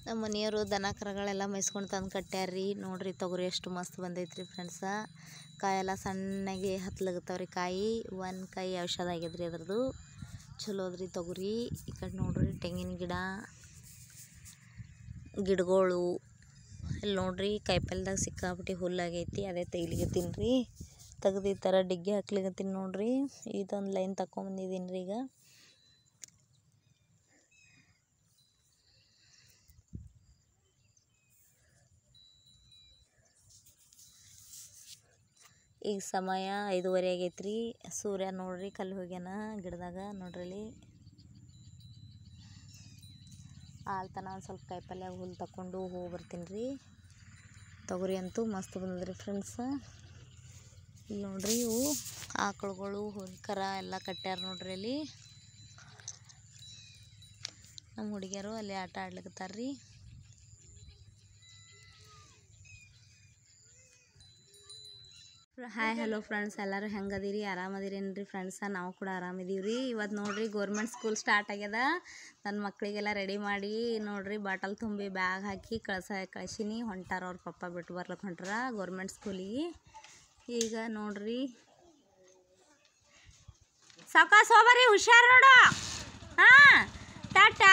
ನಮ್ಮ ಮನೆಯವರು ದನ ಕರಗಳೆಲ್ಲ ಮೇಯ್ಸ್ಕೊಂಡು ತಂದು ಕಟ್ಟ್ಯಾರ್ರಿ ನೋಡ್ರಿ ತೊಗರಿ ಎಷ್ಟು ಮಸ್ತ್ ಬಂದೈತ್ರಿ ಫ್ರೆಂಡ್ಸ ಕಾಯೆಲ್ಲ ಸಣ್ಣಗೆ ಹತ್ಲಗತ್ತವ್ರಿ ಕಾಯಿ ಒಂದು ಕಾಯಿ ಔಷಧ ಆಗ್ಯದ್ರಿ ಅದ್ರದ್ದು ಚಲೋ ಅದ್ರಿ ತೊಗರಿ ಈ ಕಡೆ ನೋಡ್ರಿ ತೆಂಗಿನ ಗಿಡ ಗಿಡಗಳು ಇಲ್ಲಿ ನೋಡ್ರಿ ಕಾಯಿಪಲ್ದಾಗ ಸಿಕ್ಕಾಪಟ್ಟಿ ಹುಲ್ಲಾಗೈತಿ ಅದೇ ತೆಗಿಲಿಕತ್ತೀನಿ ರೀ ತೆಗ್ದು ಈ ಥರ ಡಿಗ್ಗೆ ಹಾಕ್ಲಿಕತ್ತೀನಿ ನೋಡ್ರಿ ಇದೊಂದು ಲೈನ್ ತಗೊಂಬಂದಿದ್ದೀನಿ ರೀ ಈಗ ಈಗ ಸಮಯ ಐದೂವರೆ ಆಗೈತ್ರಿ ಸೂರ್ಯ ನೋಡ್ರಿ ಕಲ್ಲು ಹೋಗ್ಯಾನ ಗಿಡದಾಗ ನೋಡ್ರಿ ಇಲ್ಲಿ ಆಲ್ತನ ಒಂದು ಸ್ವಲ್ಪ ಕಾಯಿಪಲ್ಯ ಹುಲ್ಲು ತಕೊಂಡು ಹೋಗಿ ಬರ್ತೀನಿ ರೀ ತೊಗರಿ ಅಂತೂ ಮಸ್ತ್ ಬಂದದ್ರಿ ಫ್ರೆಂಡ್ಸ್ ಇಲ್ಲಿ ನೋಡ್ರಿ ಇವು ಆಕಳುಗಳು ಹುಲ್ಕರ ಎಲ್ಲ ಕಟ್ಟ್ಯಾರ ನೋಡ್ರಿ ಅಲ್ಲಿ ನಮ್ಮ ಹುಡುಗಿಯರು ಅಲ್ಲಿ ಆಟ ಆಡ್ಲಿಕತ್ತಾರ ರೀ ಹಾಯ್ ಹಲೋ ಫ್ರೆಂಡ್ಸ್ ಎಲ್ಲರೂ ಹೆಂಗದಿರಿ ಆರಾಮದಿರೇನ್ರಿ ಫ್ರೆಂಡ್ಸ ನಾವು ಕೂಡ ಆರಾಮಿದೀವಿ ರೀ ಇವತ್ತು ನೋಡ್ರಿ ಗೌರ್ಮೆಂಟ್ ಸ್ಕೂಲ್ ಸ್ಟಾರ್ಟ್ ಆಗ್ಯದ ನನ್ನ ಮಕ್ಕಳಿಗೆಲ್ಲ ರೆಡಿ ಮಾಡಿ ನೋಡ್ರಿ ಬಾಟಲ್ ತುಂಬಿ ಬ್ಯಾಗ್ ಹಾಕಿ ಕಳ್ಸ ಕಳ್ಸೀನಿ ಹೊಂಟಾರ ಅವ್ರ ಪಪ್ಪ ಬಿಟ್ಟು ಬರ್ಲಕ್ಕೆ ಹೊಂಟಾರ ಗೌರ್ಮೆಂಟ್ ಸ್ಕೂಲಿಗೆ ಈಗ ನೋಡ್ರಿ ಸಾವ್ಕಾಸ್ ಹೋಗ್ಬರ್ರಿ ಹುಷಾರು ನೋಡು ಹಾಂ ಟಾಟಾ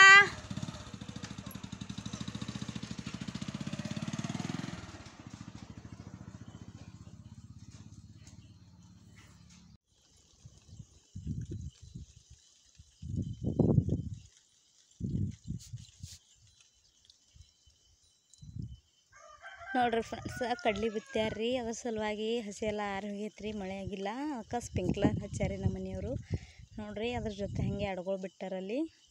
ನೋಡ್ರಿ ಫ್ರೆಂಡ್ಸ್ ಕಡ್ಲಿ ಬಿತ್ತ್ಯಾರ್ರಿ ಅದ್ರ ಸಲುವಾಗಿ ಹಸಿ ಎಲ್ಲ ಆರಿ ಹೋಗೈತ್ರಿ ಮಳೆ ಆಗಿಲ್ಲ ಅದಕ್ಕೆ ಸ್ಪ್ರಿಂಕ್ಲರ್ ಹಚ್ಚಾರಿ ನಮ್ಮ ಮನೆಯವರು ನೋಡ್ರಿ ಅದ್ರ ಜೊತೆ ಹಾಗೆ ಅಡ್ಗಳು ಬಿಟ್ಟಾರಲ್ಲಿ